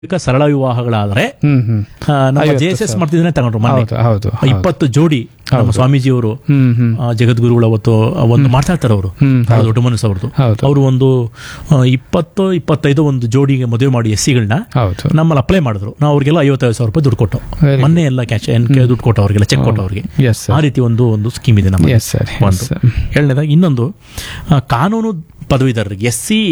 ಈಗ ಸರಳ ವಿವಾಹಗಳಾದ್ರೆ ಹ್ಮ್ ಹ್ಮ್ ಆ, ನಮ್ಮ ಜೆ ಎಸ್ ಎಸ್ ಮಾಡ್ತಿದ್ರೆ ತಗೊಂಡ್ರು ಮೊನ್ನೆ ಹೌದು ಹೌದು ಹೌದು. ಇಪ್ಪತ್ತು ಜೋಡಿ ನಮ್ಮ ಸ್ವಾಮೀಜಿಯವರು ಹ್ಮ್ ಹ್ಮ್ ಆ, ಜಗದ್ಗುರುಗಳು ಅವತ್ತು ಆ, ಒಂದು ಮಾಡ್ತಾ ಇರ್ತಾರೆ ಅವರು ಹ್ಮ್, ಬಹಳ ದೊಡ್ಡ ಮನಸ್ಸು ಅವ್ರದ್ದು ಹೌದು. ಅವರು ಒಂದು ಆ, ಇಪ್ಪತ್ತು ಇಪ್ಪತ್ತೈದು ಒಂದು ಜೋಡಿಗೆ ಮದುವೆ ಮಾಡಿ ಎಸ್ ಸಿಗಳನ್ನ ಹೌದು ನಮ್ಮಲ್ಲಿ ಅಪ್ಲೈ ಮಾಡಿದ್ರು ನಾವು ಅವ್ರಿಗೆಲ್ಲ ಐವತ್ತೈದು ಸಾವಿರ ರೂಪಾಯಿ ದುಡ್ಡು ಕೊಟ್ಟು Very good. ಮೊನ್ನೆ ಎಲ್ಲ ಕ್ಯಾಶ್ ದುಡ್ಡು ಕೊಟ್ಟು ಅವ್ರಿಗೆಲ್ಲ ಚೆಕ್ ಕೊಟ್ಟು ಅವ್ರಿಗೆ ಎಸ್ ಆ ಸರ್ ರೀತಿ ಒಂದು ಒಂದು ಸ್ಕೀಮ್ ಇದೆ ನಮ್ಮ ಎಸ್ ಸರ್ ಒಂದು ಎರಡನೇದಾಗಿ ಇನ್ನೊಂದು ಆ, ಕಾನೂನು ಪದವೀಧರರಿಗೆ ಎಸ್ ಸಿ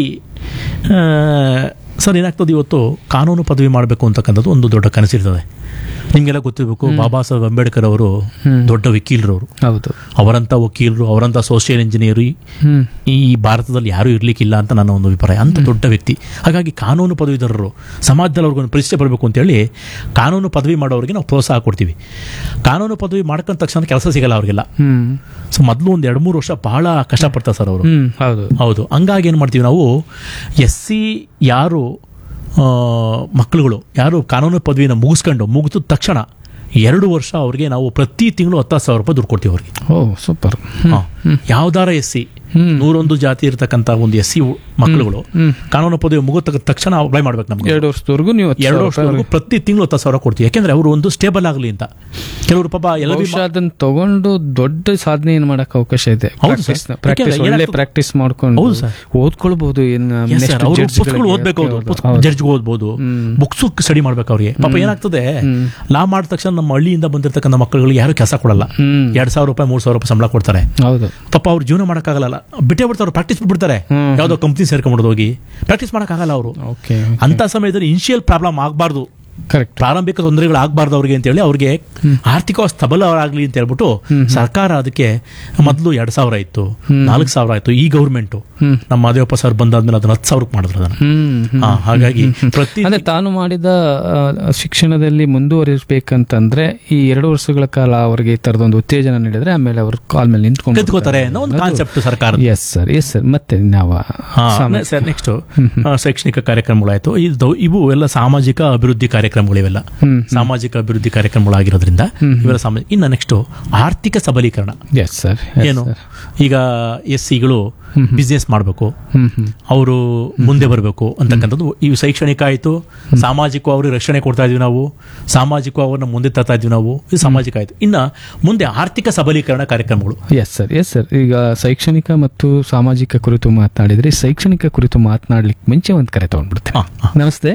ಸರ್ ಏನಾಗ್ತದೆ ಇವತ್ತು ಕಾನೂನು ಪದವಿ ಮಾಡಬೇಕು ಅಂತಕ್ಕಂಥದ್ದು ಒಂದು ದೊಡ್ಡ ಕನಸಿರ್ತದೆ ನಿಮಗೆಲ್ಲ ಗೊತ್ತಿರಬೇಕು ಬಾಬಾ ಸಾಹೇಬ್ ಅಂಬೇಡ್ಕರ್ ಅವರು ದೊಡ್ಡ ವಕೀಲರು ಅವರು ಹೌದು ಅವರಂಥ ವಕೀಲರು ಅವರಂಥ ಸೋಷಿಯಲ್ ಇಂಜಿನಿಯರ್ ಹ್ಮ್ ಈ ಭಾರತದಲ್ಲಿ ಯಾರೂ ಇರ್ಲಿಕ್ಕಿಲ್ಲ ಅಂತ ನನ್ನ ಒಂದು ಅಭಿಪ್ರಾಯ ಅಂತ ದೊಡ್ಡ ವ್ಯಕ್ತಿ ಹಾಗಾಗಿ ಕಾನೂನು ಪದವೀಧರರು ಸಮಾಜದಲ್ಲಿ ಅವ್ರಿಗೊಂದು ಪ್ರತಿಷ್ಠೆ ಬರಬೇಕು ಅಂತೇಳಿ ಕಾನೂನು ಪದವಿ ಮಾಡೋರಿಗೆ ನಾವು ಪ್ರೋತ್ಸಾಹ ಕೊಡ್ತೀವಿ ಕಾನೂನು ಪದವಿ ಮಾಡ್ಕೊಂಡ ತಕ್ಷಣ ಕೆಲಸ ಸಿಗಲ್ಲ ಅವ್ರಿಗೆಲ್ಲ ಹ್ಮ್ ಸೊ ಮೊದಲು ಒಂದು ಎರಡು ಮೂರು ವರ್ಷ ಬಹಳ ಕಷ್ಟಪಡ್ತಾರೆ ಸರ್ ಅವರು ಹ್ಮ್ ಹೌದು ಹೌದು ಹಂಗಾಗಿ ಏನು ಮಾಡ್ತೀವಿ ನಾವು ಎಸ್ ಸಿ ಯಾರು ಆ, ಮಕ್ಕಳುಗಳು ಯಾರು ಕಾನೂನು ಪದವಿನ ಮುಗಿಸ್ಕೊಂಡು ಮುಗಿದ ತಕ್ಷಣ ಎರಡು ವರ್ಷ ಅವ್ರಿಗೆ ನಾವು ಪ್ರತಿ ತಿಂಗಳು ಹತ್ತು ಸಾವಿರ ರೂಪಾಯಿ ದುಡ್ಡು ಕೊಡ್ತೀವಿ ಅವ್ರಿಗೆ ಓ ಸೂಪರ್ ಯಾವ್ದಾರ ಎಸ್ ಸಿ ಹ್ಮ್. ನೂರೊಂದು ಜಾತಿ ಇರತಕ್ಕಂಥ ಒಂದು ಎಸ್ ಸಿ ಮಕ್ಕಳುಗಳು ಹ್ಮ್. ಕಾನೂನು ಪದವಿ ಮುಗಿದ ತಕ್ಷಣ ಅಪ್ಲೈ ಮಾಡ್ಬೇಕು ನಮ್ಗೆ ಎರಡು ವರ್ಷದವರೆಗೂ ನೀವು ಹತ್ತು ಎರಡು ಸಾವಿರ ವರ್ಷದವರೆಗೂ ಪ್ರತಿ ತಿಂಗಳು ಹತ್ತು ಸಾವಿರ ಕೊಡ್ತೀವಿ ಯಾಕೆಂದ್ರೆ ಅವರು ಒಂದು ಸ್ಟೇಬಲ್ ಆಗಲಿ ಅಂತ ಕೆಲವರು ಪಾಪ ಎಲ್ಲ ಬಹುಶಃ ಅದನ್ನ ತಗೊಂಡು ದೊಡ್ಡ ಸಾಧನೆ ಏನ್ ಮಾಡಕ್ ಅವಕಾಶ ಇದೆ ಹೌದು ಸರ್. ಪ್ರಾಕ್ಟೀಸ್ ಯಾಕೆಂದ್ರೆ ಒಳ್ಳೆ ಏನಾಗ್ತದೆ- ಪ್ರಾಕ್ಟೀಸ್ ಮಾಡ್ಕೊಂಡು ಹೌದು ಸರ್. ಓದ್ಕೊಳ್ಬಹುದು ಇನ್ನು Yes, next sir. ಅವ್ರು judge ಪುಸ್ತಕಗಳು ಗಳಿಗೆ. ಓದ್ಬೇಕು ಹೌದು. ಜಡ್ಜ್ ಓದ್ಬೋದು ಹ್ಮ್. ಬುಕ್ಸ್ ಸ್ಟಡಿ ಮಾಡ್ಬೇಕು ಅವ್ರಿಗೆ ಪಾಪ ಏನಾಗ್ತದೆ ಲಾ ಮಾಡಿದ ತಕ್ಷಣ ನಮ್ಮ ಹಳ್ಳಿಯಿಂದ ಬಂದಿರತಕ್ಕಂಥ ಮಕ್ಕಳುಗಳಿಗೆ ಯಾರು ಕೆಲಸ ಕೊಡಲ್ಲ ಹ್ಮ್ ಎರಡ್ ಸಾವಿರ ರೂಪಾಯಿ ಮೂರ್ ಸಾವಿರ ರೂಪಾಯಿ ಸಂಬಳ ಕೊಡ್ತಾರೆ ಹೌದು ಪಾಪ ಅವ್ರು ಜೀವನ ಮಾಡೋಕ್ಕಾಗಲ್ಲ ಬಿಟ್ಟೇ ಬಿಡ್ತಾರೆ ಪ್ರಾಕ್ಟೀಸ್ ಬಿಡ್ತಾರೆ ಹ್ಮ್. ಯಾವ್ದೋ ಕಂಪ್ನಿ ಸೇರ್ಕೊಂಡ್ಬಿಡೋದು ಹೋಗಿ ಪ್ರಾಕ್ಟೀಸ್ ಮಾಡೋಕ್ಕಾಗಲ್ಲ ಅವರು ಓಕೆ ಅಂತ ಸಮಯದಲ್ಲಿ ಇನಿಷಿಯಲ್ ಪ್ರಾಬ್ಲಮ್ ಆಗಬಾರ್ದು ಕರೆಕ್ಟ್ ಪ್ರಾರಂಭಿಕ ತೊಂದರೆಗಳು ಆಗಬಾರ್ದು ಅವ್ರಿಗೆ ಅಂತೇಳಿ ಅವ್ರಿಗೆ ಆರ್ಥಿಕವಾಗಿ ಸ್ತಬಲರಾಗಲಿ ಅಂತ ಹೇಳ್ಬಿಟ್ಟು ಸರ್ಕಾರ ಅದಕ್ಕೆ ಮೊದಲು ಎರಡ್ ಸಾವಿರ ಇತ್ತು ನಾಲ್ಕು ಸಾವಿರ ಆಯ್ತು ಈ ಗೌರ್ಮೆಂಟ್ ಹ್ಮ್. ನಮ್ಮ ಮಾದೇವಪ್ಪ ಸರ್ ಬಂದಾದ್ಮೇಲೆ ಅದನ್ನ ಹತ್ತು ಸಾವಿರಕ್ಕೆ ಮಾಡಿದ್ರು ಅದನ್ನ ಹ್ಮ್ ಹ್ಮ್. ಹಾ, ಹಾಗಾಗಿ ಪ್ರತಿ ಅಂದ್ರೆ ತಾನು ಮಾಡಿದ ಆ, ಶಿಕ್ಷಣದಲ್ಲಿ ಮುಂದುವರಿಸಬೇಕಂತಂದ್ರೆ ಈ ಎರಡು ವರ್ಷಗಳ ಕಾಲ ಅವರಿಗೆ ಈ ತರದೊಂದು ಉತ್ತೇಜನ ನೀಡಿದ್ರೆ ಆಮೇಲೆ ಅವರು ಕಾಲ್ ಮೇಲೆ ನಿಂತ್ಕೊಂಡು ಕತ್ಕೋತಾರೆ ಅನ್ನೋ ಒಂದು ಕಾನ್ಸೆಪ್ಟ್ ಸರ್ಕಾರ ಎಸ್ ಸರ್ ಎಸ್ ಸರ್ ಮತ್ತೆ ನಾವು ಸಾಮ- ಸರ್ ನೆಕ್ಸ್ಟ್ ಶೈಕ್ಷಣಿಕ ಕಾರ್ಯಕ್ರಮಗಳಾಯ್ತು ಇದು ಇವು ಎಲ್ಲ ಸಾಮಾಜಿಕ ಅಭಿವೃದ್ಧಿ ಕಾರ್ಯಕ್ರಮಗಳಿವೆಲ್ಲ ಹ್ಮ್ ಸಾಮಾಜಿಕ ಅಭಿವೃದ್ಧಿ ಕಾರ್ಯಕ್ರಮಗಳಾಗಿರೋದ್ರಿಂದ ಇವೆಲ್ಲ ಸಾಮಾಜಿಕ ಇನ್ನು ನೆಕ್ಸ್ಟ್ ಆರ್ಥಿಕ ಸಬಲೀಕರಣ ಎಸ್ ಸರ್ ಏನು ಈಗ ಎಸ್ ಸಿಗಳು ಬಿಸ್ನೆಸ್ ಮಾಡಬೇಕು ಹ್ಮ್ ಹ್ಮ್ ಅವರು ಮುಂದೆ ಬರಬೇಕು ಅಂತಕ್ಕಂಥದ್ದು ಇವು ಶೈಕ್ಷಣಿಕ ಆಯಿತು ಸಾಮಾಜಿಕ ಅವ್ರಿಗೆ ರಕ್ಷಣೆ ಕೊಡ್ತಾ ಇದೀವಿ ನಾವು ಸಾಮಾಜಿಕ ಅವ್ರನ್ನ ಮುಂದೆ ತರ್ತಾ ಇದೀವಿ ನಾವು ಇದು ಸಾಮಾಜಿಕ ಆಯಿತು ಇನ್ನು ಮುಂದೆ ಆರ್ಥಿಕ ಸಬಲೀಕರಣ ಕಾರ್ಯಕ್ರಮಗಳು ಎಸ್ ಸರ್ ಎಸ್ ಸರ್ ಈಗ ಶೈಕ್ಷಣಿಕ ಮತ್ತು ಸಾಮಾಜಿಕ ಕುರಿತು ಮಾತನಾಡಿದ್ರೆ ಶೈಕ್ಷಣಿಕ ಕುರಿತು ಮಾತನಾಡ್ಲಿಕ್ಕೆ ಮುಂಚೆ ಒಂದು ಕರೆ ತಗೊಂಡ್ಬಿಡ್ತೇನೆ ಹಾ, ಹಾ. ನಮಸ್ತೆ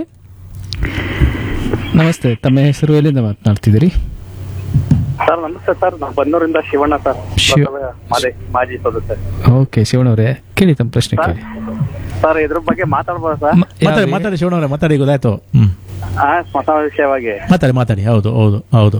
ನಮಸ್ತೆ ತಮ್ಮ ಹೆಸರು ಎಲ್ಲಿಂದ ಮಾತನಾಡ್ತಿದ್ದೀರಿ ಸರ್ ನಮಸ್ತೆ ಸರ್ ನಾವು ಬನ್ನೂರಿಂದ ಶಿವಣ್ಣ ಸರ್ ಶಿವ- ಪ್ರಥಮ ಮಾಜಿ ಮಾಜಿ ಸದಸ್ಯ ಓಕೆ ಶಿವಣ್ಣವ್ರೆ ಕೇಳಿ ತಮ್ಮ ಪ್ರಶ್ನೆ ಕೇಳಿ ಸರ್ ಇದ್ರ ಬಗ್ಗೆ ಮಾತಾಡ್ಬೋದಾ ಸರ್ ಮ- ಮಾತಾಡಿ ಯಾವ್ದು? ಮಾತಾಡಿ ಶಿವಣ್ಣವ್ರೆ ಮಾತಾಡಿ ಗೊತ್ತಾಯ್ತು ಹ್ಮ್ ಆ ಸ್ಮಶಾನ ವಿಷಯವಾಗಿ ಮಾತಾಡಿ ಮಾತಾಡಿ ಹೌದು ಹೌದು ಹೌದು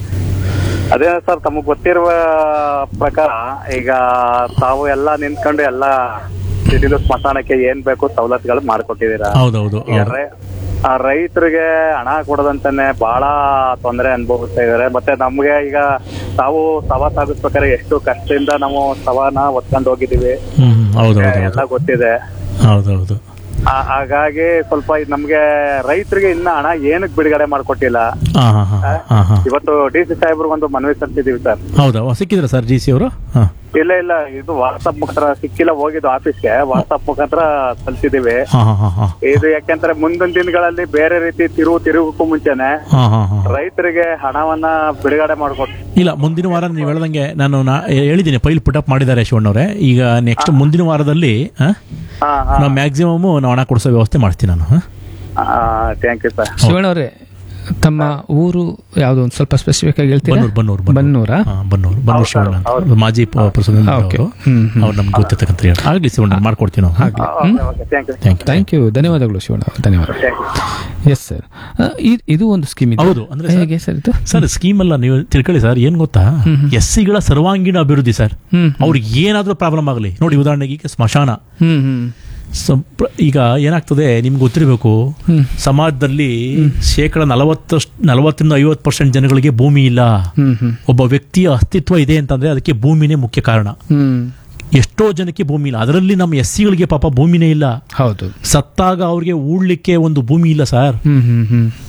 ಅದೇ ಸರ್ ತಮಗ್ ಗೊತ್ತಿರುವ ಪ್ರಕಾರ ಈಗ ತಾವು ಎಲ್ಲ ನಿಂತ್ಕೊಂಡು ಎಲ್ಲ ಸಿಟಿದು ಸ್ಮಶಾನಕ್ಕೆ ಏನ್ ಬೇಕು ಸವಲತ್ತುಗಳು ಮಾಡ್ಕೊಟ್ಟಿದ್ದೀರಾ ಹೌದೌದು ಈಗ ಹೌದು ರೈ- ಆ ರೈತರಿಗೆ ಹಣ ಕೊಡದಂತಾನೆ ಬಹಳ ತೊಂದರೆ ಅನುಭವಿಸ್ತಾ ಇದಾರೆ ಮತ್ತೆ ನಮ್ಗೆ ಈಗ ತಾವು ಸವ ಸಾಗಿಸ್ಬೇಕಾದ್ರೆ ಎಷ್ಟು ಕಷ್ಟದಿಂದ ನಾವು ಸವನ ಒತ್ಕೊಂಡು ಹೋಗಿದೀವಿ ಹ್ಮ್ ಹ್ಮ್, ಹೌದು ಹೌದು ಎಲ್ಲ ಹೌದು ಗೊತ್ತಿದೆ ಹೌದು ಹೌದು ಆ- ಹಾಗಾಗಿ ಸ್ವಲ್ಪ ಇದ್ ನಮ್ಗೆ ರೈತರಿಗೆ ಇನ್ನ ಹಣ ಏನಕ್ ಬಿಡುಗಡೆ ಮಾಡ್ಕೊಟ್ಟಿಲ್ಲ ಹಾ ಹಾ ಹಾ ಹಾ ಹಾ ಇವತ್ತು ಡಿ ಸಿ ಸಾಹೇಬ್ರಿಗೆ ಒಂದು ಮನವಿ ಸಲ್ಲಿಸಿದೀವಿ ಸರ್ ಹೌದಾ ಸಿಕ್ಕಿದ್ರ ಸರ್ ಡಿ ಸಿ ಅವರು ಹಾ ಇಲ್ಲ ಇಲ್ಲ ಇದು ವಾಟ್ಸಪ್ ಮುಖಾಂತರ ಸಿಕ್ಕಿಲ್ಲ ಹೋಗಿದ್ದು ಆಫೀಸ್ಗೆ ವಾಟ್ಸಪ್ ಮುಖಾಂತರ ಸಲ್ಲಿಸಿದೀವಿ ಹಾ ಹಾ ಹಾ ಹಾ ಇದು ಯಾಕೆಂದ್ರೆ ಮುಂದಿನ ದಿನಗಳಲ್ಲಿ ಬೇರೆ ರೀತಿ ತಿರುವು ತಿರುಗಕ್ಕೂ ಮುಂಚೆನೆ ಹಾ ಹಾ ಹಾ ರೈತರಿಗೆ ಹಣವನ್ನ ಬಿಡುಗಡೆ ಮಾಡ್ಕೊಟ್ಟು ಇಲ್ಲ ಮುಂದಿನ ವಾರ ನೀವು ಹೇಳ್ದಂಗೆ ನಾನು ನಾ ಹೇಳಿದ್ದೀನಿ ಫೈಲ್ ಪುಟಪ್ ಮಾಡಿದ್ದಾರೆ ಶಿವಣ್ಣವ್ರೆ ಈಗ ನೆಕ್ಸ್ಟ್ ಮುಂದಿನ ವಾರದಲ್ಲಿ ಆ, ಹಾ ಹಾ ನಾವು ಮ್ಯಾಕ್ಸಿಮಮ್ ನಾವು ಹಣ ಕೊಡಿಸೋ ವ್ಯವಸ್ಥೆ ಮಾಡ್ತೀನಿ ನಾನು ಆ? ಥ್ಯಾಂಕ್ ಯು ಸರ್ ಶಿವಣ್ಣವ್ರೆ ತಮ್ಮ ಊರು ಯಾವ್ದು ಒಂದು ಸ್ವಲ್ಪ ಸ್ಪೆಸಿಫಿಕ್ ಆಗಿ ಹೇಳ್ತೀರಾ ಬನ್ನೂರು ಬನ್ನೂರು ಬನ್ನೂರಾ ಹಾ, ಬನ್ನೂರು ಬನ್ನೂರು ಶಿವಣ್ಣ ಅಂತ ಮಾಜಿ ಪ್ರೆಸಿಡೆಂಟ್ ಓಕೆ. ಹ್ಮ್, ಹ್ಮ್. ಅವ್ರು ನಮ್ಗೆ ಗೊತ್ತಿರ್ತಕ್ಕಂಥ ಹೇಳಿ ಆಗ್ಲಿ ಶಿವಣ್ಣ ಮಾಡ್ಕೊಡ್ತೀವಿ ನಾವು thank you thank you thank you ಧನ್ಯವಾದಗಳು ಶಿವಣ್ಣ ಧನ್ಯವಾದ ಥ್ಯಾಂಕ್ ಯು ಎಸ್ ಸರ್ ಇದು ಒಂದು ಸ್ಕೀಮ್ ಇದೆ ಹೌದು, ಅಂದ್ರೆ ಸರ್- ಹೇಗೆ ಸರ್ ಇದು ಸರ್ ಸ್ಕೀಮ್ ಅಲ್ಲ ನೀವು ತಿಳ್ಕೊಳ್ಳಿ ಸರ್ ಏನ್ ಗೊತ್ತಾ ಎಸ್ ಸಿಗಳ ಸರ್ವಾಂಗೀಣ ಅಭಿವೃದ್ಧಿ ಸರ್ ಹ್ಮ್ ಅವ್ರಿಗೆ ಏನಾದ್ರೂ ಪ್ರಾಬ್ಲಮ್ ಆಗಲಿ ನೋಡಿ ಉದಾಹರಣೆಗೆ ಈಗ ಸ್ಮಶಾನ ಹ್ಮ್ ಹ್ಮ್ ಸಂಪ್ರ- ಈಗ ಏನಾಗ್ತದೆ ನಿಮ್ಗೆ ಗೊತ್ತಿರಬೇಕು ಹ್ಮ್. ಸಮಾಜದಲ್ಲಿ ಶೇಕಡ ನಲವತ್ತು ನಲವತ್ತರಿಂದ ಐವತ್ತು ಪರ್ಸೆಂಟ್ ಜನಗಳಿಗೆ ಭೂಮಿ ಇಲ್ಲ ಹ್ಮ್ ಹ್ಮ್ ಒಬ್ಬ ವ್ಯಕ್ತಿಯ ಅಸ್ತಿತ್ವ ಇದೆ ಅಂತಂದ್ರೆ ಅದಕ್ಕೆ ಭೂಮಿನೇ ಮುಖ್ಯ ಕಾರಣ ಹ್ಮ್ ಎಷ್ಟೋ ಜನಕ್ಕೆ ಭೂಮಿ ಇಲ್ಲ ಅದರಲ್ಲಿ ನಮ್ಮ ಎಸ್ ಸಿಗಳಿಗೆ ಪಾಪ ಭೂಮಿನೇ ಇಲ್ಲ ಹೌದು ಸತ್ತಾಗ ಅವ್ರಿಗೆ ಉಳ್ಲಿಕ್ಕೆ ಒಂದು ಭೂಮಿ ಇಲ್ಲ ಸರ್ ಹ್ಮ್ ಹ್ಮ್ ಹ್ಮ್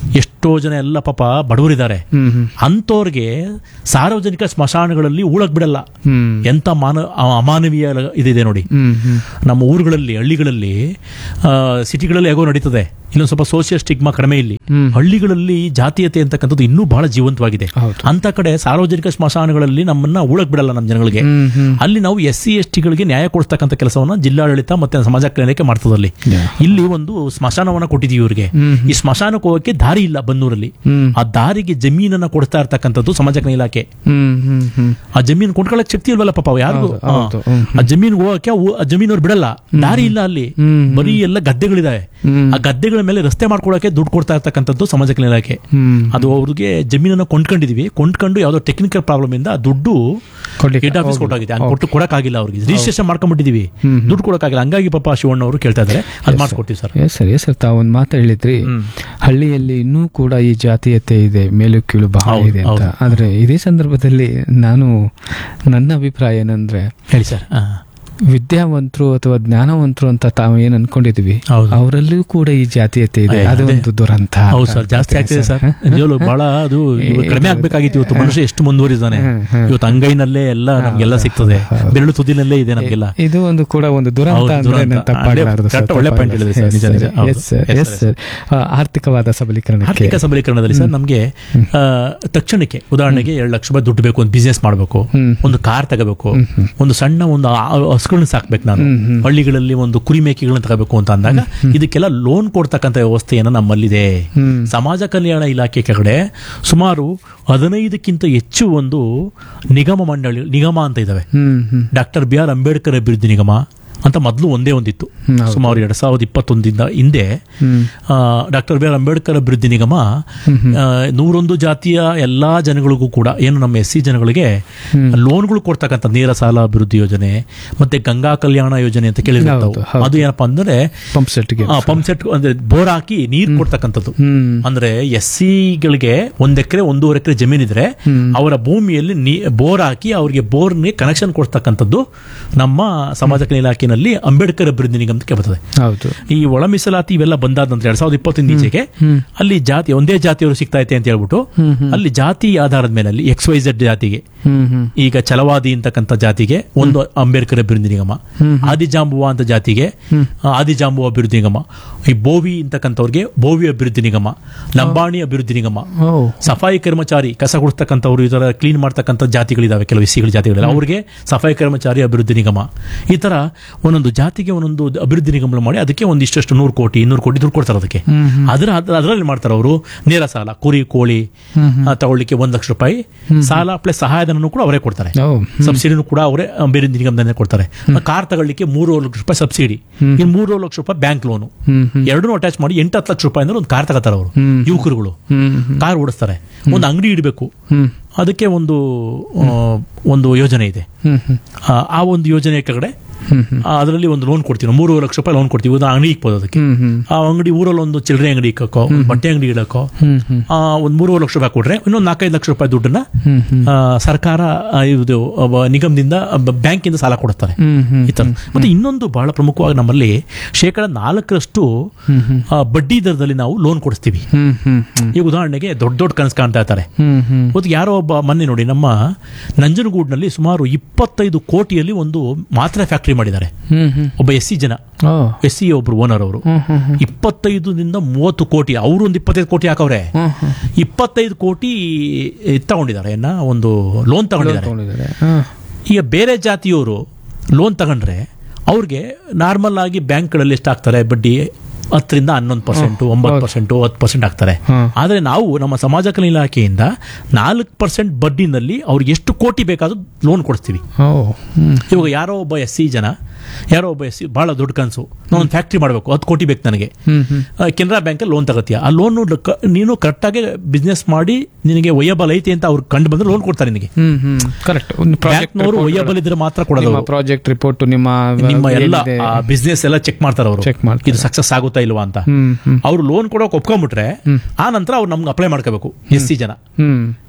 ಎಷ್ಟೋ ಜನ ಎಲ್ಲ ಪಾಪ ಬಡವರಿದ್ದಾರೆ ಹ್ಮ್ ಹ್ಮ್ ಅಂಥವ್ರಿಗೆ ಸಾರ್ವಜನಿಕ ಸ್ಮಶಾನಗಳಲ್ಲಿ ಉಳಕ್ ಬಿಡಲ್ಲ ಹ್ಮ್ ಎಂತ ಮಾನ ಅ- ಅಮಾನವೀಯ ಇದಿದೆ ನೋಡಿ ಹ್ಮ್ ಹ್ಮ್ ನಮ್ಮ ಊರುಗಳಲ್ಲಿ ಹಳ್ಳಿಗಳಲ್ಲಿ ಆ, ಸಿಟಿಗಳಲ್ಲಿ ಹೇಗೋ ನಡೀತದೆ ಇಲ್ಲೊಂದು ಸ್ವಲ್ಪ ಸೋಷಿಯಲ್ ಸ್ಟಿಗ್ಮಾ ಕಡಿಮೆ ಇಲ್ಲಿ ಹ್ಮ್. ಹಳ್ಳಿಗಳಲ್ಲಿ ಜಾತೀಯತೆ ಅಂತಕ್ಕಂಥದ್ದು ಇನ್ನೂ ಬಹಳ ಜೀವಂತವಾಗಿದೆ ಹೌದು. ಅಂತ ಕಡೆ ಸಾರ್ವಜನಿಕ ಸ್ಮಶಾನಗಳಲ್ಲಿ ನಮ್ಮನ್ನ ಉಳಕ್ ಬಿಡಲ್ಲ ನಮ್ಮ ಜನಗಳಿಗೆ ಹ್ಮ್ ಹ್ಮ್ ಅಲ್ಲಿ ನಾವು ಎಸ್ ಸಿ ಎಸ್ ಟಿಗಳಿಗೆ ನ್ಯಾಯ ಕೊಡಿಸ್ತಕ್ಕಂಥ ಕೆಲಸವನ್ನ ಜಿಲ್ಲಾಡಳಿತ ಮತ್ತೆ ಸಮಾಜ ಕಲ್ಯಾಣಕ್ಕೆ ಮಾಡ್ತದಲ್ಲಿ Yeah. ಇಲ್ಲಿ ಒಂದು ಸ್ಮಶಾನವನ್ನ ಕೊಟ್ಟಿದೀವಿ ಇವ್ರಿಗೆ ಹ್ಮ್ ಈ ಸ್ಮಶಾನಕ್ಕೆ ಹೋಗಕ್ಕೆ ದಾರಿ ಇಲ್ಲ ಬನ್ನೂರಲ್ಲಿ ಹ್ಮ್ ಆ ದಾರಿಗೆ ಜಮೀನನ್ನ ಕೊಡ್ತಾ ಇರ್ತಕ್ಕಂಥದ್ದು ಸಮಾಜ ಕಲ್ಯಾಣ ಇಲಾಖೆ ಹ್ಮ್ ಹ್ಮ್ ಹ್ಮ್ ಆ ಜಮೀನು ಕೊಂಡ್ಕೊಳ್ಳಕ್ ಶಕ್ತಿ ಇಲ್ವಲ್ಲ ಪಾಪ ಯಾರಿಗೂ ಹೌದು, ಹೌದು. ಹ್ಮ್, ಆ ಜಮೀನ್ಗೆ ಹೋಗಕ್ಕೆ ಅವು- ಆ ಜಮೀನವ್ರು ಬಿಡಲ್ಲ ದಾರಿ ಇಲ್ಲ ಅಲ್ಲಿ ಹ್ಮ್, ಬರೀ ಎಲ್ಲ ಗದ್ದೆಗಳಿದಾವೆ ಹ್ಮ್. ಆ ಗದ್ದೆಗಳ ಮೇಲೆ ರಸ್ತೆ ಮಾಡ್ಕೊಳಕ್ಕೆ ದುಡ್ಡು ಕೊಡ್ತಾ ಇರ್ತಕ್ಕಂಥದ್ದು ಸಮಾಜ ಕಲ್ಯಾಣ ಇಲಾಖೆ ಹ್ಮ್ ಅದು ಅವ್ರಿಗೆ ಜಮೀನನ್ನ ಕೊಂಡ್ಕೊಂಡಿದೀವಿ ಕೊಂಡ್ಕೊಂಡು ಯಾವ್ದೋ ಟೆಕ್ನಿಕಲ್ ಪ್ರಾಬ್ಲಮ್ ಇಂದ ಆ ದುಡ್ಡು ಕೊಡ್ಲಿಕ್ಕೆ ಹೆಡ್ ಆಫೀಸ್ ಕೊಟ್ಟಾಗಿದೆ ಹಂಗ್ ಕೊಟ್ಟು ಕೊಡಕ್ಕಾಗಿಲ್ಲ ಅವ್ರಿಗೆ ರಿಜಿಸ್ಟ್ರೇಷನ್ ಮಾಡ್ಕೊಂಡ್ಬಿಟ್ಟಿದೀವಿ ಹ್ಮ್. ದುಡ್ಡು ಕೊಡಕ್ಕಾಗಿಲ್ಲ ಹಂಗಾಗಿ ಪಾಪ ಶಿವಣ್ಣ ಅವರು ಕೇಳ್ತಾ ಇದಾರೆ ಅದು ಮಾಡ್ಕೊಡ್ತೀವಿ sir yes sir yes sir ತಾವು ಒಂದು ಮಾತು ಹೇಳಿದ್ರಿ ಹ್ಮ್. ಹಳ್ಳಿಯಲ್ಲಿ ಇನ್ನೂ ಕೂಡ ಈ ಜಾತೀಯತೆ ಇದೆ ಮೇಲು ಕೀಳು ಬಹಳ ಹೌದು, ಇದೆ ಅಂತ ಹೌದು. ಆದ್ರೆ ಇದೇ ಸಂದರ್ಭದಲ್ಲಿ ನಾನು ನನ್ನ ಅಭಿಪ್ರಾಯ ಏನಂದ್ರೆ ಹೇಳಿ ಸರ್ ಹಾ. ವಿದ್ಯಾವಂತರು ಅಥವಾ ಜ್ಞಾನವಂತರು ಅಂತ ತಾವು ಏನ್ ಅನ್ಕೊಂಡಿದೀವಿ ಹೌದು. ಅವರಲ್ಲೂ ಕೂಡ ಈ ಜಾತೀಯತೆ ಇದೆ ಅಯ್ಯ, ಅದು ಅದೇ. ಒಂದು ದುರಂತ ಹೌದು ಸರ್ ಜಾಸ್ತಿ ಆಗ್ತಿದೆ ಸರ್ ನಿಜವಾಗ್ಲೂ ಬಹಳ ಅದು ಇವತ್ತು ಕಡಿಮೆ ಆಗ್ಬೇಕಾಗಿತ್ತು ಇವತ್ತು ಮನುಷ್ಯ ಎಷ್ಟು ಮುಂದುವರಿದಾನೆ ಹ್ಮ್, ಹ್ಮ್. ಇವತ್ತು ಅಂಗೈನಲ್ಲೇ ಎಲ್ಲ ನಮ್ಗೆಲ್ಲ ಸಿಗ್ತದೆ ಬೆರಳು ತುದಿನಲ್ಲೇ ಇದೆ ನಮ್ಗೆಲ್ಲ ಇದು ಒಂದು ಕೂಡ ಒಂದು ದುರಂತ ಹೌದು, ಅಂದ್ರೆ ದುರಂತ. ನಾನು ತಪ್ಪಾಗಲಾರದು ಕರೆಕ್ಟ್, ಒಳ್ಳೆ point ಹೇಳಿದ್ರಿ ಸರ್, ನಿಜ, ನಿಜ. ಹೌದು. ಎಸ್ ಸರ್ ಆರ್ಥಿಕವಾದ ಸಬಲೀಕರಣಕ್ಕೆ ಆರ್ಥಿಕ ಸಬಲೀಕರಣದಲ್ಲಿ ಸರ್ ನಮಗೆ ಆ, ತಕ್ಷಣಕ್ಕೆ ಉದಾಹರಣೆಗೆ ಎರಡು ಲಕ್ಷ ರೂಪಾಯಿ ದುಡ್ಡು ಬೇಕು ಒಂದು ಬಿಸ್ನೆಸ್ ಮಾಡಬೇಕು ಹ್ಮ್. ಒಂದು ಕಾರ್ ತಗೋಬೇಕು ಒಂದು ಸಣ್ಣ ಒಂದು ಆ- ಹಸುಗಳನ್ನ ಸಾಕ್ಬೇಕು ನಾನು ಹ್ಮ್, ಹ್ಮ್. ಹಳ್ಳಿಗಳಲ್ಲಿ ಒಂದು ಕುರಿ ಮೇಕೆಗಳನ್ನ ತಗೋಬೇಕು ಅಂತ ಅಂದಾಗ ಇದಕ್ಕೆಲ್ಲ ಲೋನ್ ಕೊಡ್ತಕ್ಕಂಥ ವ್ಯವಸ್ಥೆಯನ್ನು ನಮ್ಮಲ್ಲಿದೆ ಹ್ಮ್ ಸಮಾಜ ಕಲ್ಯಾಣ ಇಲಾಖೆ ಕೆಳಗಡೆ ಸುಮಾರು ಹದಿನೈದಕ್ಕಿಂತ ಹೆಚ್ಚು ಒಂದು ನಿಗಮ ಮಂಡಳಿ ನಿಗಮ ಅಂತ ಇದಾವೆ hmm hmm doctor B R Ambedkar ಅಭಿವೃದ್ಧಿ ನಿಗಮ ಅಂತ ಮೊದಲು ಒಂದೇ ಒಂದಿತ್ತು ಹ್ಮ್, ಹೌದು. ಸುಮಾರು ಎರಡ್ ಸಾವಿರದ ಇಪ್ಪತ್ತೊಂದಿಂದ ಹಿಂದೆ hmm doctor B R Ambedkar ಅಭಿವೃದ್ಧಿ ನಿಗಮ ಆ, ನೂರೊಂದು ಜಾತಿಯ ಎಲ್ಲಾ ಜನಗಳಿಗೂ ಕೂಡ ಏನು ನಮ್ಮ ಎಸ್ ಸಿ ಜನಗಳಿಗೆ ಹ್ಮ್. ಲೋನ್ಗಳು ಕೊಡ್ತಕ್ಕಂಥ ನೇರ ಸಾಲ ಅಭಿವೃದ್ಧಿ ಯೋಜನೆ ಮತ್ತೆ ಗಂಗಾ ಕಲ್ಯಾಣ ಯೋಜನೆ ಅಂತ ಕೇಳಿರ್ತಾವೆ ಹೌದು, ಹೌದು. ಅದು ಏನಪ್ಪಾ ಅಂದ್ರೆ ಪಂಪ್ ಸೆಟ್ಗೆ ಪಂಪ್ ಸೆಟ್ ಅಂದ್ರೆ ಬೋರ್ ಹಾಕಿ ನೀರ್ ಕೊಡ್ತಕ್ಕಂಥದ್ದು ಹ್ಮ್ ಅಂದ್ರೆ ಎಸ್ ಸಿಗಳಿಗೆ ಒಂದ್ ಎಕರೆ ಒಂದೂವರೆ ಎಕರೆ ಜಮೀನಿದ್ರೆ ಹ್ಮ್. ಅವರ ಭೂಮಿಯಲ್ಲಿ ನೀ ಬೋರ್ ಹಾಕಿ ಅವರಿಗೆ ಬೋರ್ಗೆ ಕನೆಕ್ಷನ್ ಕೊಡ್ತಕ್ಕಂಥದ್ದು ನಮ್ಮ ಸಮಾಜ ಕಲ್ಯಾಣ ಇಲಾಖೆನಲ್ಲಿ ಅಂಬೇಡ್ಕರ್ ಅಭಿವೃದ್ಧಿ ನಿಗಮಕ್ಕೆ ಬರ್ತದೆ ಹೌದು ಈ ಒಳ ಮೀಸಲಾತಿ ಇವೆಲ್ಲ ಬಂದಾದ ನಂತರ ಎರಡ್ ಸಾವಿರದ ಇಪ್ಪತ್ತಿನ ಈಚೆಗೆ ಹ್ಮ್. ಅಲ್ಲಿ ಜಾತಿ ಒಂದೇ ಜಾತಿಯವರು ಸಿಗ್ತಾ ಐತೆ ಅಂತ ಹೇಳ್ಬಿಟ್ಟು ಹ್ಮ್, ಹ್ಮ್. ಅಲ್ಲಿ ಜಾತಿ ಆಧಾರದ ಮೇಲೆ ಅಲ್ಲಿ ಎಕ್ಸ್ ವೈ ಝೆಡ್ ಜಾತಿಗೆ ಹ್ಮ್ ಹ್ಮ್ ಈಗ ಛಲವಾದಿ ಅಂತಕ್ಕಂಥ ಜಾತಿಗೆ ಒಂದು ಅಂಬೇಡ್ಕರ್ ಅಭಿವೃದ್ಧಿ ನಿಗಮ ಹ್ಮ್. ಆದಿಜಾಂಬುವ ಅಂತ ಜಾತಿಗೆ ಹ್ಮ್. ಆ, ಆದಿಜಾಂಬುವ ಅಭಿವೃದ್ಧಿ ನಿಗಮ ಈ ಬೋವಿ ಅಂತಕ್ಕಂಥವ್ರಿಗೆ ಬೋವಿ ಅಭಿವೃದ್ಧಿ ನಿಗಮ ಲಂಬಾಣಿ ಅಭಿವೃದ್ಧಿ ನಿಗಮ ಓ ಸಫಾಯಿ ಕರ್ಮಚಾರಿ ಕಸ ಗುಡಿಸ್ತಕ್ಕಂಥವ್ರು ಈ ತರ ಕ್ಲೀನ್ ಮಾಡ್ತಕ್ಕಂಥ ಜಾತಿಗಳಿದಾವೆ ಕೆಲವು ಎಸ್ಸಿಗಳ ಜಾತಿಗಳಿಲ್ಲ ಅವ್ರಿಗೆ ಸಫಾಯಿ ಕರ್ಮಚಾರಿ ಅಭಿವೃದ್ಧಿ ನಿಗಮ ಈ ತರ ಒಂದೊಂದು ಜಾತಿಗೆ ಒಂದೊಂದು ಅಭಿವೃದ್ಧಿ ನಿಗಮ ಮಾಡಿ ಅದಕ್ಕೆ ಒಂದಿಷ್ಟು ನೂರು ಕೋಟಿ ಇನ್ನೂರು ಕೋಟಿ ದುಡ್ಡು ಕೊಡ್ತಾರೆ ಅದಕ್ಕೆ ಹ್ಮ್ ಹ್ಮ್ ಅದರ ಅದರಲ್ಲಿ ಮಾಡ್ತಾರೆ ಅವರು ನೇರ ಸಾಲ ಕುರಿ ಕೋಳಿ ಹ್ಮ್ ಹ್ಮ್ ಆ, ತಗೊಳ್ಳಿಕ್ಕೆ ಒಂದ್ ಲಕ್ಷ ರೂಪಾಯಿ ಸಾಲ ಪ್ಲಸ್ ಸಹಾಯಧನನು ಕೂಡ ಅವರೇ ಕೊಡ್ತಾರೆ ಓ ಸಬ್ಸಿಡಿನೂ ಕೂಡ ಅವರೇ ಬೇರೆ ನಿಗಮದಿಂದ ಕೊಡ್ತಾರೆ ಕಾರ್ ತಗೊಳ್ಳಿಕ್ಕೆ ಮೂರು ಲಕ್ಷ ರೂಪಾಯಿ ಸಬ್ಸಿಡಿ ಇನ್ನು ಮೂರು ಲಕ್ಷ ರೂಪಾಯಿ ಬ್ಯಾಂಕ್ ಲೋನು ಹ್ಮ್ ಹ್ಮ್ ಎರಡನ್ನೂ ಅಟ್ಯಾಚ್ ಮಾಡಿ ಎಂಟು ಹತ್ತು ಲಕ್ಷ ರೂಪಾಯಿ ಅಂದ್ರೆ ಒಂದು ಕಾರ್ ತಗೋತಾರೆ ಅವರು ಹ್ಮ್. ಯುವಕರುಗಳು ಹ್ಮ್ ಹ್ಮ್ ಕಾರ್ ಓಡಿಸ್ತಾರೆ ಒಂದು ಅಂಗಡಿ ಇಡಬೇಕು ಹ್ಮ್ ಅದಕ್ಕೆ ಒಂದು ಆ, ಒಂದು ಯೋಜನೆ ಇದೆ ಹ್ಮ್ ಹ್ಮ್ ಆ, ಆ ಒಂದು ಯೋಜನೆ ಕೆಳಗಡೆ ಹ್ಮ್ ಹ್ಮ್ ಅದರಲ್ಲಿ ಒಂದು ಲೋನ್ ಕೊಡ್ತೀವಿ ಮೂರು ಲಕ್ಷ ರೂಪಾಯಿ ಲೋನ್ ಕೊಡ್ತೀವಿ ಒಂದು ಅಂಗಡಿ ಇಕ್ಬೋದು ಅದಕ್ಕೆ ಹ್ಮ್ ಹ್ಮ್ ಆ ಅಂಗಡಿ ಊರಲ್ಲಿ ಒಂದು ಚಿಲ್ಲರೆ ಅಂಗಡಿ ಇಕ್ಕೋ ಒಂದು ಬಟ್ಟೆ ಅಂಗಡಿ ಇಡಕ್ಕೋ ಹ್ಮ್ ಹ್ಮ್ ಆ, ಒಂದು ಮೂರುವರೆ ಲಕ್ಷ ರೂಪಾಯಿ ಕೊಟ್ರೆ ಇನ್ನೊಂದು ನಾಲ್ಕೈದು ಲಕ್ಷ ರೂಪಾಯಿ ದುಡ್ಡನ್ನ ಹ್ಮ್ ಹ್ಮ್ ಆ, ಸರ್ಕಾರ ಆ, ಇದು ಅವ ನಿಗಮದಿಂದ ಬ- ಬ್ಯಾಂಕಿಂದ ಸಾಲ ಕೊಡುತ್ತಾರೆ ಹ್ಮ್ ಹ್ಮ್ ಈ ತರ ಮತ್ತೆ ಇನ್ನೊಂದು ಬಹಳ ಪ್ರಮುಖವಾಗಿ ನಮ್ಮಲ್ಲಿ ಶೇಕಡ ನಾಲ್ಕರಷ್ಟು ಹ್ಮ್ ಹ್ಮ್ ಆ, ಬಡ್ಡಿ ದರದಲ್ಲಿ ನಾವು ಲೋನ್ ಕೊಡಿಸ್ತೀವಿ ಹ್ಮ್ ಹ್ಮ್ ಹ್ಮ್ ಈ ಉದಾಹರಣೆಗೆ ದೊಡ್ಡ ದೊಡ್ಡ ಕನಸು ಕಾಣ್ತಾ ಇರ್ತಾರೆ ಹ್ಮ್ ಹ್ಮ್ ಇವತ್ತು ಯಾರೋ ಒಬ್ಬ ಮೊನ್ನೆ ನೋಡಿ ನಮ್ಮ ನಂಜನಗೂಡಿನಲ್ಲಿ ಸುಮಾರು ಇಪ್ಪತ್ತೈದು ಕೋಟಿಯಲ್ಲಿ ಒಂದು ಮಾತ್ರೆ ಫ್ಯಾಕ್ಟರಿ ಮಾಡಿದ್ದಾರೆ ಹ್ಮ್ ಹ್ಮ್ ಒಬ್ಬ ಎಸ್ ಸಿ ಜನ ಓ ಎಸ್ ಸಿ ಒಬ್ರು ಓನರ್ ಅವರು ಹ್ಮ್ ಹ್ಮ್ ಹ್ಮ್ ಇಪ್ಪತ್ತೈದರಿಂದ ಮೂವತ್ತು ಕೋಟಿ ಅವರು ಒಂದು ಇಪ್ಪತ್ತೈದು ಕೋಟಿ ಹಾಕವ್ರೆ ಹ್ಮ್ ಹ್ಮ್ ಇಪ್ಪತ್ತೈದು ಕೋಟಿ ಇದ್ ತಗೊಂಡಿದ್ದಾರೆ ಏನ ಒಂದು ಲೋನ್ ತಗೊಂಡಿದ್ದಾರೆ ತಗೊಂಡಿದ್ದಾರೆ ಹಾ ಈಗ ಬೇರೆ ಜಾತಿಯವರು ಲೋನ್ ತಗೊಂಡ್ರೆ ಅವ್ರಿಗೆ ನಾರ್ಮಲ್ ಆಗಿ ಬ್ಯಾಂಕ್ಗಳಲ್ಲಿ ಎಷ್ಟು ಹಾಕ್ತಾರೆ ಬಡ್ಡಿ ಹತ್ತರಿಂದ ಹನ್ನೊಂದು ಪರ್ಸೆಂಟು ಒಂಬತ್ತು ಪರ್ಸೆಂಟು ಹತ್ತು ಪರ್ಸೆಂಟ್ ಹಾಕ್ತಾರೆ ಹ್ಮ್. ಆದರೆ ನಾವು ನಮ್ಮ ಸಮಾಜ ಕಲ್ಯಾಣ ಇಲಾಖೆಯಿಂದ ನಾಲ್ಕು ಪರ್ಸೆಂಟ್ ಬಡ್ಡಿನಲ್ಲಿ ಅವ್ರಿಗೆ ಎಷ್ಟು ಕೋಟಿ ಬೇಕಾದ್ರೂ ಲೋನ್ ಕೊಡ್ತೀವಿ ಓ ಹ್ಮ್ ಇವಾಗ ಯಾರೋ ಒಬ್ಬ ಎಸ್ ಸಿ ಜನ ಯಾರೋ ಒಬ್ಬ ಎಸ್ ಸಿ ಭಾಳ ದೊಡ್ಡ ಕನಸು ನಾನು ಒಂದು ಫ್ಯಾಕ್ಟ್ರಿ ಮಾಡಬೇಕು ಹತ್ತು ಕೋಟಿ ಬೇಕು ನನಗೆ ಹ್ಮ್ ಹ್ಮ್ ಆ, ಕೆನರಾ ಬ್ಯಾಂಕಲ್ಲಿ ಲೋನ್ ತಗೋತೀಯ ಆ ಲೋನು ನೀನು ಕರೆಕ್ಟಾಗಿ ಬಿಸ್ನೆಸ್ ಮಾಡಿ ನಿನಗೆ ಒಯ್ಯಬಲ್ ಐತೆ ಅಂತ ಅವ್ರು ಕಂಡು ಬಂದ್ರೆ ಲೋನ್ ಕೊಡ್ತಾರೆ ನಿನಗೆ ಹ್ಮ್ ಹ್ಮ್ ಕರೆಕ್ಟ್ ಒಂದು ಪ್ರಾಜೆಕ್ಟ್ ಬ್ಯಾಂಕ್ನವರು ಒಯ್ಯಬಲ್ ಇದ್ರೆ ಮಾತ್ರ ಕೊಡೋದು ನಿಮ್ಮ ಅವ್ರು. ಪ್ರಾಜೆಕ್ಟ್ ರಿಪೋರ್ಟ್ ನಿಮ್ಮ ನಿಮ್ಮ ಎಲ್ಲ ಏನಿದೆ, ಬಿಸ್ನೆಸ್ ಎಲ್ಲ ಚೆಕ್ ಮಾಡ್ತಾರೆ ಅವರು ಚೆಕ್ ಮಾಡ್ತಾರೆ. ಇದು ಸಕ್ಸಸ್ ಆಗುತ್ತಾ ಇಲ್ವಾ ಅಂತ ಹ್ಮ್ ಹ್ಮ್ ಅವ್ರು ಲೋನ್ ಕೊಡೋಕೆ ಒಪ್ಕೊಂಡ್ಬಿಟ್ರೆ ಆ ನಂತರ ಅವ್ರು ನಮ್ಗೆ ಅಪ್ಲೈ ಮಾಡ್ಕೋಬೇಕು ಎಸ್ ಸಿ ಜನ ಹ್ಮ್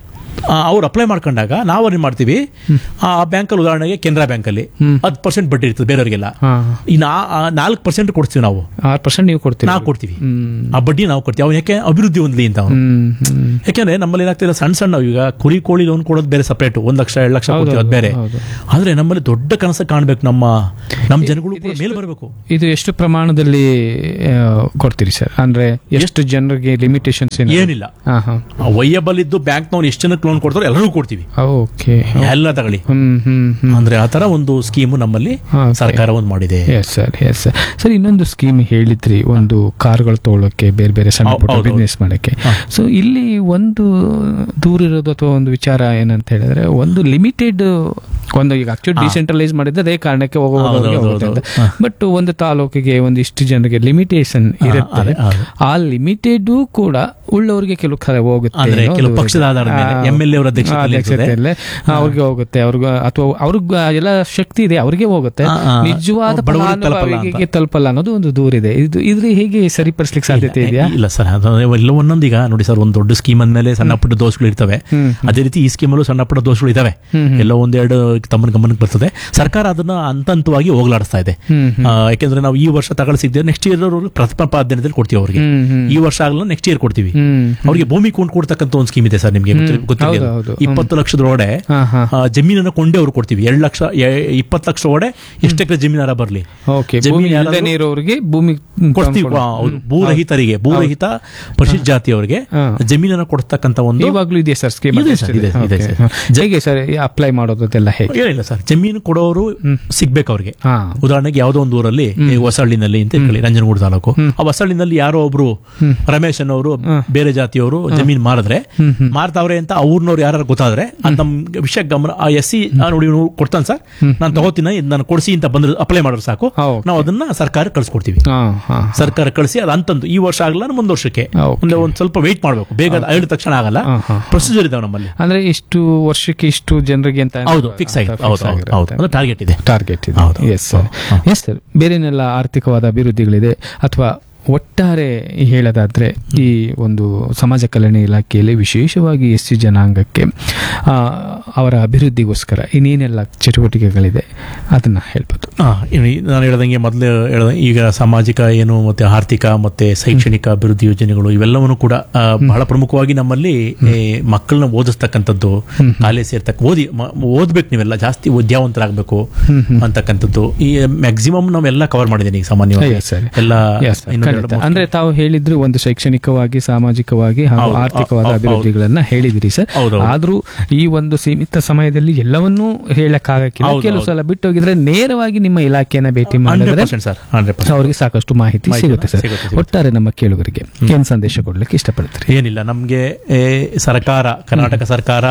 ಅವ್ರು ಅಪ್ಲೈ ಮಾಡ್ಕೊಂಡಾಗ ನಾವು ಏನು ಮಾಡ್ತೀವಿ ಆ ಬ್ಯಾಂಕಲ್ಲಿ ಉದಾಹರಣೆಗೆ ಕೆನರಾ ಬ್ಯಾಂಕಲ್ಲಿ ಹತ್ತು ಪರ್ಸೆಂಟ್ ಬಡ್ಡಿ ಇರ್ತದೆ ಬೇರೆಯವರಿಗೆಲ್ಲ ಹಾ ಇನ್ನು ನಾಲ್ಕು ಪರ್ಸೆಂಟ್ ಕೊಡ್ತೀವಿ ನಾವು ಆರು ಪರ್ಸೆಂಟ್ ನೀವು ಕೊಡ್ತೀರಿ ನಾವು ಕೊಡ್ತೀವಿ ಹ್ಮ್ ಆ ಬಡ್ಡಿ ನಾವು ಕೊಡ್ತೀವಿ ಅವ್ನು ಯಾಕೆ ಅಭಿವೃದ್ಧಿ ಹೊಂದಲಿ ಅಂತ ಅವನು ಹ್ಮ್ ಹ್ಮ್ ಯಾಕೆಂದ್ರೆ ನಮ್ಮಲ್ಲಿ ಏನಾಗ್ತಿಲ್ಲ ಸಣ್ಣ ಸಣ್ಣ ಈಗ ಕುರಿ ಕೋಳಿ ಲೋನ್ ಕೊಡೋದು ಬೇರೆ ಸಪ್ರೇಟ್ ಒಂದ್ ಲಕ್ಷ ಎರಡು ಲಕ್ಷ ಕೊಡ್ತೀವಿ ಅದು ಬೇರೆ ಹೌದು. ಆದ್ರೆ ನಮ್ಮಲ್ಲಿ ದೊಡ್ಡ ಕನಸು ಕಾಣ್ಬೇಕು ನಮ್ಮ ನಮ್ಮ ಜನಗಳು ಕೂಡ ಮೇಲೆ ಬರಬೇಕು ಇದು ಎಷ್ಟು ಪ್ರಮಾಣದಲ್ಲಿ ಆ, ಕೊಡ್ತೀರಿ ಸರ್ ಅಂದ್ರೆ ಎಷ್ಟು ಜನರಿಗೆ ಲಿಮಿಟೇಷನ್ಸ್ ಏನಿಲ್ಲ ಹಾ ಹಾ ವಯ್ಯಬಲ್ ಇದ್ದು ಬ್ಯಾಂಕ್ನವ್ರು ಎಷ್ಟು ಜನಕ್ಕೆ ಲೋನ್ ಕೊಡ್ತಾರೋ ಎಲ್ಲರಿಗೂ ಕೊಡ್ತೀವಿ ಓಕೆ ಎಲ್ಲ ತಗೊಳ್ಳಿ ಹ್ಮ್ ಹ್ಮ್ ಹ್ಮ್ ಅಂದ್ರೆ ಆ ತರ ಒಂದು ಸ್ಕೀಮು ನಮ್ಮಲ್ಲಿ ಹಾ, okay. ಸರ್ಕಾರ ಒಂದು ಮಾಡಿದೆ yes sir yes sir sir ಇನ್ನೊಂದು ಸ್ಕೀಮ್ ಹೇಳಿದ್ರಿ ಒಂದು ಕಾರ್ಗಳು ತೊಗೊಳಕ್ಕೆ ಬೇರೆ ಬೇರೆ ಸಣ್ಣ ಹೌ- ಪುಟ್ಟ ಹೌದು, ಬಿಸ್ನೆಸ್ ಮಾಡಕ್ಕೆ ಹಾ. ಸೊ ಇಲ್ಲಿ ಒಂದು ದೂರ ಇರೋದು ಅಥವಾ ಒಂದು ವಿಚಾರ ಏನಂತ ಹೇಳಿದ್ರೆ ಒಂದು ಲಿಮಿಟೆಡ್ ಒಂದು ಈಗ ಆಕ್ಚುಲಿ ಡಿಸೆಂಟ್ರಲೈಸ್ ಮಾಡಿದ್ರೆ ಅದೇ ಕಾರಣಕ್ಕೆ ಹೌದು, ಹೌದು, ಹೌದು, ಹೌದು. ಹಾ. ಬಟ್ ಒಂದು ತಾಲೂಕಿಗೆ ಒಂದಿಷ್ಟು ಜನರಿಗೆ ಲಿಮಿಟೇಷನ್ ಇರುತ್ತೆ ಅದೇ, ಹೌದು. ಆ ಲಿಮಿಟೆಡ್ ಕೂಡ ಉಳ್ಳವರಿಗೆ ಕೆಲವು ಕಡೆ ಹೋಗುತ್ತೆ ಅಂದ್ರೆ ಅನ್ನೋ ಕೆಲವು ಒಂದು ಪಕ್ಷದ ಆಧಾರದ ಮೇಲೆ ಆ, MLA ಅವರ ಅಧ್ಯಕ್ಷತೆಯಲ್ಲಿ ಆ, ಅಧ್ಯಕ್ಷತೆಯಲ್ಲೇ ಅವ್ರಿಗೆ ಹೋಗುತ್ತೆ ಅವ್ರಿಗೆ ಅಥವಾ ಅವ್ರಿಗೆ ಎಲ್ಲ ಶಕ್ತಿ ಇದೆ ಅವ್ರಿಗೆ ಹೋಗುತ್ತೆ ಆ, ಆ, ನಿಜವಾದ ಬಡವರಿಗೆ ತಲುಪಲ್ಲ ಅಂತ. ಫಲಾನುಭವಿಗೆ ತಲುಪಲ್ಲ ಅನ್ನೋದು ಒಂದು ದೂರ ಇದೆ ಇದು ಇದ್ರ ಹೇಗೆ ಸರಿಪಡಿಸ್ಲಿಕ್ಕೆ ಸಾಧ್ಯತೆ ಇದೆಯಾ ಇಲ್ಲ ಸರ್ ಅದು ಎಲ್ಲ ಒಂದೊಂದು ಈಗ ನೋಡಿ ಸರ್ ಒಂದು ದೊಡ್ಡ ಸ್ಕೀಮ್ ಅಂದಮೇಲೆ ಸಣ್ಣ ಪುಟ್ಟ ದೋಷಗಳು ಇರ್ತವೆ ಹ್ಮ್. ಅದೇ ರೀತಿ ಈ ಸ್ಕೀಮಲ್ಲೂ ಸಣ್ಣ ಪುಟ್ಟ ದೋಷಗಳು ಇದಾವೆ ಎಲ್ಲ ಒಂದೆರಡು ತಮ್ಮನ ಗಮನಕ್ಕೆ ಬರ್ತದೆ ಸರ್ಕಾರ ಅದನ್ನ ಹಂತ ಹಂತವಾಗಿ ಹೋಗ್ಲಾಡಿಸ್ತಾ ಇದೆ ಹ್ಮ್, ಆ, ಯಾಕೆಂದ್ರೆ ನಾವು ಈ ವರ್ಷ ತಗೊಳ್ಳಿ ಸಿಗದೆ ನೆಕ್ಸ್ಟ್ ಇಯರ್ ಪ್ರಥಮ ಪಾಧ್ಯದಲ್ಲಿ ಕೊಡ್ತೀವಿ ಅವ್ರಿಗೆ ಹ್ಮ್, ಹ್ಮ್. ಈ ವರ್ಷ ಆಗಲ್ಲ ನೆಕ್ಸ್ಟ್ ಇಯರ್ ಕೊಡ್ತೀವಿ ಹ್ಮ್ ಅವ್ರಿಗೆ ಭೂಮಿ ಕೊಂಡು ಕೊಡ್ತಕ್ಕಂಥ ಒಂದು ಸ್ಕೀಮ್ ಇದೆ ಸರ್ ನಿಮಗೆ ಗೊತ್ತಿದೆ ಹೌದು, ಹೌದು. ಇಪ್ಪತ್ತು ಲಕ್ಷದೊಳಗಡೆ ಹಾ ಹಾ ಆ, ಜಮೀನನ್ನು ಕೊಂಡೇ ಅವ್ರು ಕೊಡ್ತೀವಿ ಎರಡು ಲಕ್ಷ ಇಪ್ಪತ್ತು ಲಕ್ಷ ಒಳಗಡೆ ಎಷ್ಟು ಎಕರೆ ಜಮೀನಾರ ಬರಲಿ ಓಕೆ ಜಮೀನು ಭೂಮಿ ಯಾರಾದ್ರೂ- ಇಲ್ಲದೆ ಇರೋರಿಗೆ ಭೂಮಿ ಕೊಡ್ತೀವಿ ತಂದ್ಕೊಡು. ಆ, ಹೌದು. ಭೂರಹಿತರಿಗೆ ಭೂರಹಿತ ಪರಿಶಿಷ್ಟ ಜಾತಿಯವರಿಗೆ ಹಾ. ಜಮೀನನ್ನು ಕೊಡ್ತಕ್ಕಂಥ ಒಂದು ಇವಾಗ್ಲೂ ಇದೆಯಾ ಸರ್ ಸ್ಕೀಮ್ ಇದೆ ಸರ್, ಇದೆ, ಇದೆ ಸರ್. ಹೇಗೆ ಸರ್ ಅಪ್ಲೈ ಮಾಡೋದೆಲ್ಲ ಹೇಗೆ ಏನಿಲ್ಲ ಸರ್ ಜಮೀನು ಕೊಡೋರು ಸಿಗ್ಬೇಕು ಅವ್ರಿಗೆ ಹಾ ಉದಾಹರಣೆಗೆ ಯಾವುದೋ ಒಂದು ಊರಲ್ಲಿ ಈಗ ಹೊಸಳ್ಳಿನಲ್ಲಿ ಅಂತ ಇಟ್ಕೊಳ್ಳಿ ನಂಜನಗೂಡು ತಾಲೂಕು ಆ ಹೊಸಳ್ಳಿನಲ್ಲಿ ಯಾರೋ ಒಬ್ರು ರಮೇಶ್ ಅನ್ನೋರು ಬೇರೆ ಜಾತಿಯವರು ಜಮೀನು ಮಾರಿದ್ರೆ ಮಾರ್ತಾವ್ರೆ ಅಂತ ಆ ಊರ್ನವ್ರು ಯಾರು ಗೊತ್ತಾದ್ರೆ ಅದ್ ನಮ್ ವಿಷಯ ಗಮನ ಆ ಎಸ್ ಸಿ ನೋಡಿ ಇವ್ನು ಕೊಡ್ತಾನೆ ಸರ್ ನಾನು ತಗೋತೀನಿ ನಾನು ಕೊಡಿಸಿ ಅಂತ ಬಂದ್ರೆ ಅಪ್ಲೈ ಮಾಡಿದ್ರೆ ಸಾಕು ಹಾ, okay. ನಾವು ಅದನ್ನ ಸರ್ಕಾರ ಕಳ್ಸಿಕೊಡ್ತೀವಿ ಹಾ ಹಾ ಸರ್ಕಾರ ಕಳಿಸಿ ಅದು ಅಂತಂದು ಈ ವರ್ಷ ಆಗಲ್ಲ ಮುಂದ್ ವರ್ಷಕ್ಕೆ ಹಾ, okay. ಒಂದು ಒಂದ್ ಸ್ವಲ್ಪ ವೆಯ್ಟ್ ಮಾಡ್ಬೇಕು ಬೇಗ ಅದು ಹೇಳಿದ ತಕ್ಷಣ ಆಗಲ್ಲ ಹಾ, ಹಾ. ಪ್ರೊಸೀಜರ್ ಇದಾವೆ ನಮ್ಮಲ್ಲಿ ಅಂದ್ರೆ ಇಷ್ಟು ವರ್ಷಕ್ಕೆ ಇಷ್ಟು ಜನರಿಗೆ ಅಂತ ಹೌದು ಫಿಕ್ಸ್ ಆಗಿದೆ ಹೌದು ಹೌದು ಹೌದು ಅಂದ್ರೆ ಟಾರ್ಗೆಟ್ ಇದೆ ಟಾರ್ಗೆಟ್ ಇದೆ ಹೌದು, ಎಸ್ ಸರ್ ಎಸ್ ಸರ್ ಬೇರೆನೆಲ್ಲ ಆರ್ಥಿಕವಾದ ಅಭಿವೃದ್ಧಿಗಳಿದೆ ಅಥವಾ ಒಟ್ಟಾರೆ ಹೇಳೋದಾದ್ರೆ ಈ ಒಂದು ಸಮಾಜ ಕಲ್ಯಾಣ ಇಲಾಖೆಯಲ್ಲಿ ವಿಶೇಷವಾಗಿ ಎಸ್ ಸಿ ಜನಾಂಗಕ್ಕೆ ಆ, ಅವರ ಅಭಿವೃದ್ಧಿಗೋಸ್ಕರ ಇನ್ನೇನೆಲ್ಲ ಚಟುವಟಿಕೆಗಳಿದೆ ಅದನ್ನ ಹೇಳ್ಬೋದು ಹಾ, ಇನ್ನು ನಾನು ಹೇಳ್ದಂಗೆ ಮೊದಲು ಹೇಳ್ದ ಈಗ ಸಾಮಾಜಿಕ ಏನು ಮತ್ತೆ ಆರ್ಥಿಕ ಮತ್ತೆ ಶೈಕ್ಷಣಿಕ ಅಭಿವೃದ್ಧಿ ಯೋಜನೆಗಳು ಇವೆಲ್ಲವನ್ನು ಕೂಡ ಆ, ಬಹಳ ಪ್ರಮುಖವಾಗಿ ನಮ್ಮಲ್ಲಿ ಏ, ಮಕ್ಕಳನ್ನ ಓದಿಸ್ತಕ್ಕಂಥದ್ದು ಕಾಲೇಜ್ ಸೇರ್ತಕ್ಕ ಓದಿ ಮ- ಓದ್ಬೇಕು ನೀವೆಲ್ಲ ಜಾಸ್ತಿ ವಿದ್ಯಾವಂತರಾಗಬೇಕು ಅಂತಕ್ಕಂಥದ್ದು ಈ ಮ್ಯಾಕ್ಸಿಮಮ್ ನಾವೆಲ್ಲ ಕವರ್ ಮಾಡಿದ್ದೀನಿ ಈಗ ಸಾಮಾನ್ಯವಾಗಿ Yes, sir. ಎಲ್ಲ Yes, sir. ಇನ್ನೊಂದು ಖಂಡಿತ. ಎರಡು ಅಂದ್ರೆ ತಾವು ಹೇಳಿದ್ರು ಒಂದು ಶೈಕ್ಷಣಿಕವಾಗಿ ಸಾಮಾಜಿಕವಾಗಿ ಹಾಗೂ ಹೌದು, ಆರ್ಥಿಕವಾದ ಹೌದು, ಅಭಿವೃದ್ಧಿಗಳನ್ನ ಹೇಳಿದಿರಿ ಸರ್ ಹೌದು, ಹೌದು. ಆದ್ರೂ ಈ ಒಂದು ಸೀಮಿತ ಸಮಯದಲ್ಲಿ ಎಲ್ಲವನ್ನೂ ಹೇಳಕ್ಕಾಗಕ್ಕಿಲ್ಲ ಹೌದು, ಕೆಲವು ಹೌದು. ಸಲ ಬಿಟ್ಟೋಗಿದ್ರೆ ನೇರವಾಗಿ ನಿಮ್ಮ ಇಲಾಖೆಯನ್ನ ಭೇಟಿ ಹಂಡ್ರೆಡ್ ಮಾಡಿದ್ರೆ ಪರ್ಸೆಂಟ್ ಸರ್ ಹಂಡ್ರೆಡ್ ಪರ್ಸೆಂಟ್ ಅವರಿಗೆ ಸಾಕಷ್ಟು ಮಾಹಿತಿ ಮಾಹಿತಿ ಸಿಗುತ್ತೆ ಸರ್ ಸಿಗುತ್ತೆ, ಸಿಗುತ್ತೆ. ಒಟ್ಟಾರೆ ನಮ್ಮ ಕೇಳುಗರಿಗೆ ಏನ್ ಸಂದೇಶ ಕೊಡ್ಲಿಕ್ಕೆ ಇಷ್ಟಪಡ್ತೀರಿ ಏನಿಲ್ಲ ನಮಗೆ ಸರ್ಕಾರ ಕರ್ನಾಟಕ ಸರ್ಕಾರ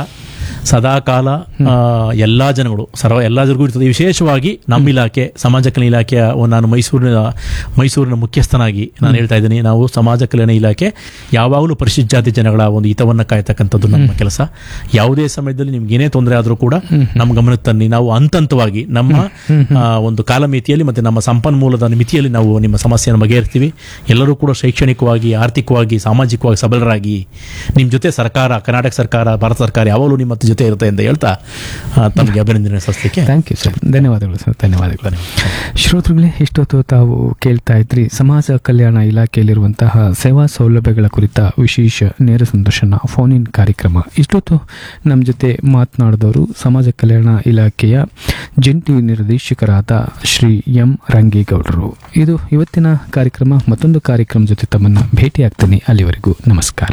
ಸದಾಕಾಲ ಆ, ಎಲ್ಲಾ ಜನಗಳು ಸರ್ವ ಎಲ್ಲಾ ಜನರಿಗೂ ಇರ್ತದೆ ವಿಶೇಷವಾಗಿ ನಮ್ಮ ಇಲಾಖೆ ಸಮಾಜ ಕಲ್ಯಾಣ ಇಲಾಖೆಯ ಒಂದು ನಾನು ಮೈಸೂರಿನ ಮೈಸೂರಿನ ಮುಖ್ಯಸ್ಥನಾಗಿ ನಾನು ಹೇಳ್ತಾ ಇದ್ದೀನಿ ನಾವು ಸಮಾಜ ಕಲ್ಯಾಣ ಇಲಾಖೆ ಯಾವಾಗಲೂ ಪರಿಶಿಷ್ಟ ಜಾತಿ ಜನಗಳ ಒಂದು ಹಿತವನ್ನು ಕಾಯ್ತಕ್ಕಂಥದ್ದು ನಮ್ಮ ಕೆಲಸ ಯಾವುದೇ ಸಮಯದಲ್ಲಿ ನಿಮ್ಗೆ ಏನೇ ತೊಂದರೆ ಆದರೂ ಕೂಡ ನಮ್ಮ ಗಮನಕ್ಕೆ ತನ್ನಿ ನಾವು ಹಂತ ಹಂತವಾಗಿ ನಮ್ಮ ಆ, ಒಂದು ಕಾಲಮಿತಿಯಲ್ಲಿ ಮತ್ತೆ ನಮ್ಮ ಸಂಪನ್ಮೂಲದ ಮಿತಿಯಲ್ಲಿ ನಾವು ನಿಮ್ಮ ಸಮಸ್ಯೆಯನ್ನು ಬಗೆಹರಿಸ್ತೀವಿ ಎಲ್ಲರೂ ಕೂಡ ಶೈಕ್ಷಣಿಕವಾಗಿ ಆರ್ಥಿಕವಾಗಿ ಸಾಮಾಜಿಕವಾಗಿ ಸಬಲರಾಗಿ ನಿಮ್ಮ ಜೊತೆ ಸರ್ಕಾರ ಕರ್ನಾಟಕ ಸರ್ಕಾರ ಭಾರತ ಸರ್ಕಾರ ಯಾವಾಗಲೂ ನಿಮ್ಮ ಜೊತೆ ಇರುತ್ತೆ ಅಂತ ಹೇಳ್ತಾ ಆ, ತಮಗೆ ಅಭಿನಂದನೆ ಸಲ್ಲಿಸಲಿಕ್ಕೆ ಥ್ಯಾಂಕ್ ಯು ಸರ್ ಧನ್ಯವಾದಗಳು ಸರ್ ಧನ್ಯವಾದಗಳು ಶ್ರೋತೃಗಳೇ ಇಷ್ಟೊತ್ತು ತಾವು ಕೇಳ್ತಾ ಇದ್ರಿ ಸಮಾಜ ಕಲ್ಯಾಣ ಇಲಾಖೆಯಲ್ಲಿರುವಂತಹ ಸೇವಾ ಸೌಲಭ್ಯಗಳ ಕುರಿತ ವಿಶೇಷ ನೇರ ಸಂದರ್ಶನ ಫೋನ್ ಇನ್ ಕಾರ್ಯಕ್ರಮ ಇಷ್ಟೊತ್ತು ನಮ್ಮ ಜೊತೆ ಮಾತನಾಡಿದವರು ಸಮಾಜ ಕಲ್ಯಾಣ ಇಲಾಖೆಯ ಜಂಟಿ ನಿರ್ದೇಶಕರಾದ ಶ್ರೀ ಎಂ ರಂಗೇಗೌಡರು ಇದು ಇವತ್ತಿನ ಕಾರ್ಯಕ್ರಮ ಮತ್ತೊಂದು ಕಾರ್ಯಕ್ರಮ ಜೊತೆ ತಮ್ಮನ್ನ ಭೇಟಿಯಾಗ್ತೀನಿ ಅಲ್ಲಿವರೆಗೂ ನಮಸ್ಕಾರ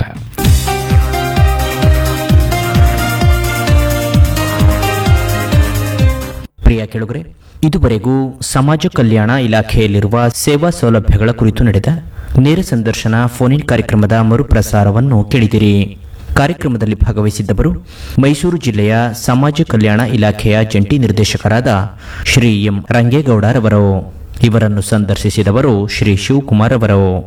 ಪ್ರಿಯ ಕೆಳಗರೆ ಇದುವರೆಗೂ ಸಮಾಜ ಕಲ್ಯಾಣ ಇಲಾಖೆಯಲ್ಲಿರುವ ಸೇವಾ ಸೌಲಭ್ಯಗಳ ಕುರಿತು ನಡೆದ ನೇರ ಸಂದರ್ಶನ ಫೋನ್ ಇನ್ ಕಾರ್ಯಕ್ರಮದ ಮರುಪ್ರಸಾರವನ್ನು ಕೇಳಿದಿರಿ ಕಾರ್ಯಕ್ರಮದಲ್ಲಿ ಭಾಗವಹಿಸಿದ್ದವರು ಮೈಸೂರು ಜಿಲ್ಲೆಯ ಸಮಾಜ ಕಲ್ಯಾಣ ಇಲಾಖೆಯ ಜಂಟಿ ನಿರ್ದೇಶಕರಾದ ಶ್ರೀ ಎಂ ರಂಗೇಗೌಡರವರು ಇವರನ್ನು ಸಂದರ್ಶಿಸಿದವರು ಶ್ರೀ ಶಿವಕುಮಾರ್ ಅವರು